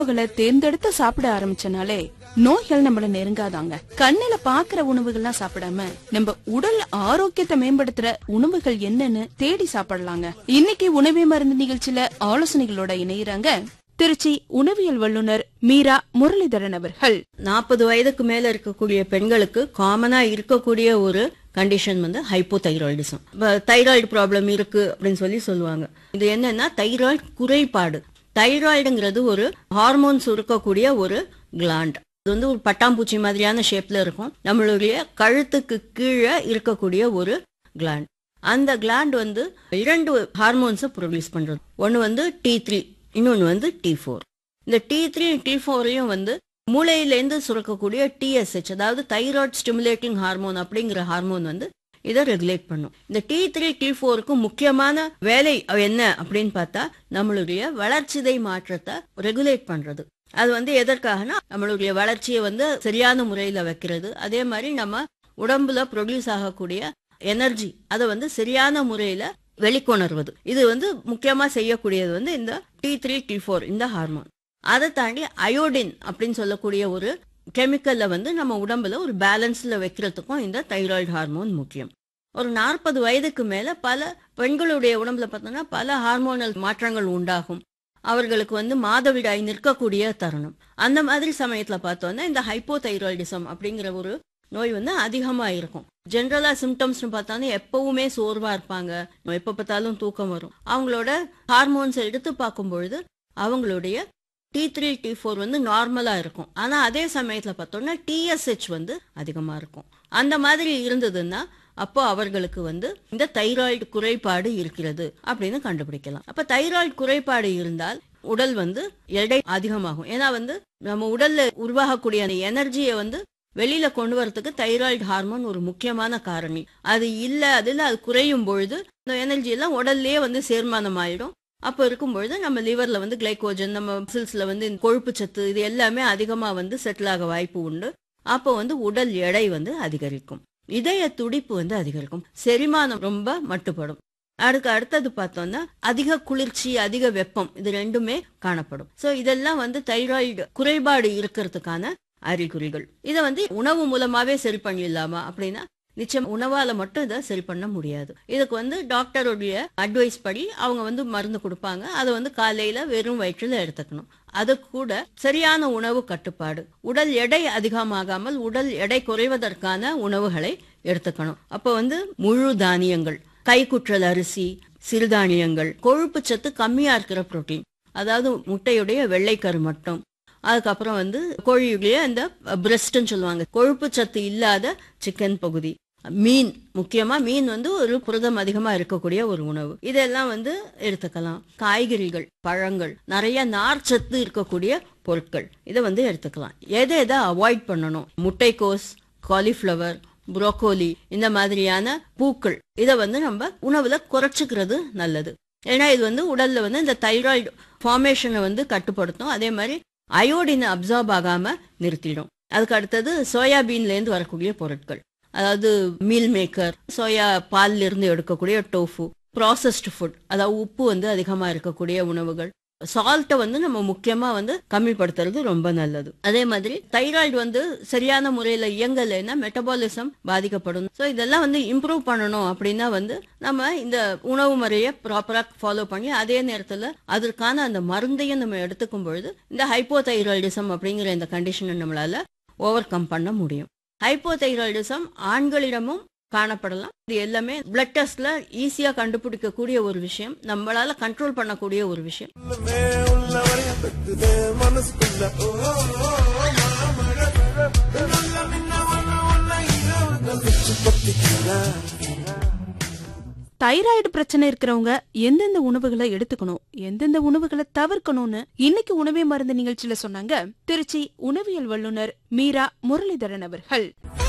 உணவுகளை தேர்ந்தெடுத்து சாப்பிட ஆரம்பிச்சனாலே நோய்கள் நம்மள நெருங்காதாங்க கண்ணுல பாக்குற உணவுகள்லாம் சாப்பிடாம நம்ம உடல் ஆரோக்கியத்தை மேம்படுத்துற உணவுகள் என்னன்னு தேடி சாப்பிடலாங்க இன்னைக்கு உணவே மருந்து நிகழ்ச்சியில ஆலோசனைகளோட இணையறாங்க திருச்சி உணவியல் வல்லுனர் மீரா முரளிதரன் அவர்கள் நாற்பது வயதுக்கு மேல இருக்கக்கூடிய பெண்களுக்கு காமனா இருக்கக்கூடிய ஒரு கண்டிஷன் வந்து ஹைப்போதைராய்டிசம் தைராய்டு ப்ராப்ளம் இருக்கு அப்படின்னு சொல்லி சொல்லுவாங்க இது என்னன்னா தைராய்டு குறைபாடு தைராய்டுங்கிறது ஒரு ஹார்மோன்ஸ் இருக்கக்கூடிய ஒரு கிளாண்ட் இது வந்து ஒரு பட்டாம்பூச்சி மாதிரியான ஷேப்ல இருக்கும் நம்மளுடைய கழுத்துக்கு கீழே இருக்கக்கூடிய ஒரு கிளாண்ட் அந்த கிளாண்ட் வந்து இரண்டு ஹார்மோன்ஸை ப்ரொடியூஸ் பண்றது ஒன்னு வந்து டி த்ரீ இன்னொன்னு வந்து டி ஃபோர் இந்த டி த்ரீ டி ஃபோரையும் வந்து மூளையிலேருந்து சுரக்கக்கூடிய டிஎஸ்ஹெச் அதாவது தைராய்டு ஸ்டிமுலேட்டிங் ஹார்மோன் அப்படிங்கிற ஹார்மோன் வந்து இதை ரெகுலேட் பண்ணும் இந்த டி த்ரீ டி ஃபோருக்கு முக்கியமான வேலை என்ன அப்படின்னு பார்த்தா நம்மளுடைய வளர்ச்சிதை மாற்றத்தை ரெகுலேட் பண்றது அது வந்து எதற்காகனா நம்மளுடைய வளர்ச்சியை வந்து சரியான முறையில வைக்கிறது அதே மாதிரி நம்ம உடம்புல ப்ரொடியூஸ் ஆகக்கூடிய எனர்ஜி அதை வந்து சரியான முறையில வெளிக்கொணர்வது இது வந்து முக்கியமா செய்யக்கூடியது வந்து இந்த டி த்ரீ டி ஃபோர் இந்த ஹார்மோன் அதை தாண்டி அயோடின் அப்படின்னு சொல்லக்கூடிய ஒரு கெமிக்கல்ல வந்து நம்ம உடம்புல ஒரு பேலன்ஸ்ல வைக்கிறதுக்கும் இந்த தைராய்டு ஹார்மோன் முக்கியம் ஒரு நாற்பது வயதுக்கு மேல பல பெண்களுடைய உடம்புல பார்த்தோம்னா பல ஹார்மோனல் மாற்றங்கள் உண்டாகும் அவர்களுக்கு வந்து மாதவிடாய் நிற்கக்கூடிய தருணம் அந்த மாதிரி சமயத்துல பார்த்தோம்னா இந்த ஹைப்போதைராய்டிசம் அப்படிங்கிற ஒரு நோய் வந்து அதிகமா இருக்கும் ஜென்ரலா சிம்டம்ஸ்னு பார்த்தாலும் எப்பவுமே சோர்வா இருப்பாங்க எப்ப பார்த்தாலும் தூக்கம் வரும் அவங்களோட ஹார்மோன்ஸ் எடுத்து பார்க்கும் பொழுது அவங்களுடைய டி த்ரீ டி ஃபோர் வந்து நார்மலா இருக்கும் ஆனா அதே சமயத்துல பார்த்தோம்னா டிஎஸ்ஹெச் வந்து அதிகமா இருக்கும் அந்த மாதிரி இருந்ததுன்னா அப்போ அவர்களுக்கு வந்து இந்த தைராய்டு குறைபாடு இருக்கிறது அப்படின்னு கண்டுபிடிக்கலாம் அப்ப தைராய்டு குறைபாடு இருந்தால் உடல் வந்து எடை அதிகமாகும் ஏன்னா வந்து நம்ம உடல்ல உருவாகக்கூடிய அந்த எனர்ஜியை வந்து வெளியில கொண்டு வரதுக்கு தைராய்டு ஹார்மோன் ஒரு முக்கியமான காரணி அது இல்ல அதுல அது குறையும் பொழுது இந்த எனர்ஜி எல்லாம் உடல்லயே வந்து சேர்மானம் ஆயிடும் அப்போ இருக்கும் பொழுது நம்ம லிவர்ல வந்து கிளைகோஜன் நம்ம மசில்ஸ்ல வந்து இந்த கொழுப்பு சத்து இது எல்லாமே அதிகமா வந்து செட்டில் ஆக வாய்ப்பு உண்டு அப்போ வந்து உடல் எடை வந்து அதிகரிக்கும் இதய துடிப்பு வந்து அதிகரிக்கும் செரிமானம் ரொம்ப மட்டுப்படும் அதுக்கு அடுத்தது பார்த்தோம்னா அதிக குளிர்ச்சி அதிக வெப்பம் இது ரெண்டுமே காணப்படும் சோ இதெல்லாம் வந்து தைராய்டு குறைபாடு இருக்கிறதுக்கான அறிகுறிகள் இதை வந்து உணவு மூலமாவே சரி பண்ணிடலாமா அப்படின்னா நிச்சயம் உணவால மட்டும் இதை சரி பண்ண முடியாது இதுக்கு வந்து டாக்டருடைய அட்வைஸ் படி அவங்க வந்து மருந்து கொடுப்பாங்க அதை வந்து காலையில வெறும் வயிற்றுல எடுத்துக்கணும் அது கூட சரியான உணவு கட்டுப்பாடு உடல் எடை அதிகமாகாமல் உடல் எடை குறைவதற்கான உணவுகளை எடுத்துக்கணும் அப்ப வந்து முழு தானியங்கள் கைக்குற்றல் அரிசி சிறுதானியங்கள் கொழுப்பு சத்து கம்மியா இருக்கிற புரோட்டீன் அதாவது முட்டையுடைய வெள்ளைக்கரு மட்டும் அதுக்கப்புறம் வந்து கோழியுடைய அந்த பிரஸ்ட்னு சொல்லுவாங்க கொழுப்பு சத்து இல்லாத சிக்கன் பகுதி மீன் முக்கியமா மீன் வந்து ஒரு புரதம் அதிகமா இருக்கக்கூடிய ஒரு உணவு இதெல்லாம் வந்து எடுத்துக்கலாம் காய்கறிகள் பழங்கள் நிறைய நார் சத்து இருக்கக்கூடிய பொருட்கள் இதை வந்து எடுத்துக்கலாம் எதை எதை அவாய்ட் பண்ணணும் முட்டைக்கோஸ் காலிஃப்ளவர் புரோக்கோலி இந்த மாதிரியான பூக்கள் இதை வந்து நம்ம உணவுல குறைச்சிக்கிறது நல்லது ஏன்னா இது வந்து உடல்ல வந்து இந்த தைராய்டு ஃபார்மேஷனை வந்து கட்டுப்படுத்தும் அதே மாதிரி அயோடினை அப்சார்ப் ஆகாம நிறுத்திடும் அதுக்கு அடுத்தது சோயாபீன்ல இருந்து வரக்கூடிய பொருட்கள் அதாவது மீல் மேக்கர் சோயா பால்ல இருந்து எடுக்கக்கூடிய டோஃபு ப்ராசஸ்டு ஃபுட் அதாவது உப்பு வந்து அதிகமா இருக்கக்கூடிய உணவுகள் சால்ட்டை வந்து நம்ம முக்கியமா வந்து கம்மிப்படுத்துறது ரொம்ப நல்லது அதே மாதிரி தைராய்டு வந்து சரியான முறையில இயங்கலைன்னா மெட்டபாலிசம் பாதிக்கப்படும் ஸோ இதெல்லாம் வந்து இம்ப்ரூவ் பண்ணணும் அப்படின்னா வந்து நம்ம இந்த உணவு முறையை ப்ராப்பரா ஃபாலோ பண்ணி அதே நேரத்துல அதற்கான அந்த மருந்தையும் நம்ம எடுத்துக்கும் பொழுது இந்த ஹைப்போதைராய்டிசம் அப்படிங்கிற இந்த கண்டிஷனை நம்மளால ஓவர் கம் பண்ண முடியும் ஹைப்போதைராய்டிசம் ஆண்களிடமும் காணப்படலாம் இது எல்லாமே பிளட் டெஸ்ட்ல ஈஸியா கண்டுபிடிக்கக்கூடிய ஒரு விஷயம் நம்மளால கண்ட்ரோல் பண்ணக்கூடிய ஒரு விஷயம் உள்ளமே உள்ளவரைய பெக்குதே மனசுக்குள்ள ஓ, ஓ, ஓ, மாமழை, நல்ல மின்ன ஒன்ன ஒன்ன இரவு வச்சு பத்திக்கிறேன் தைராய்டு பிரச்சனை இருக்கிறவங்க எந்தெந்த உணவுகளை எடுத்துக்கணும் எந்தெந்த உணவுகளை தவிர்க்கணும்னு இன்னைக்கு உணவே மருந்து நிகழ்ச்சியில சொன்னாங்க திருச்சி உணவியல் வல்லுனர் மீரா முரளிதரன் அவர்கள்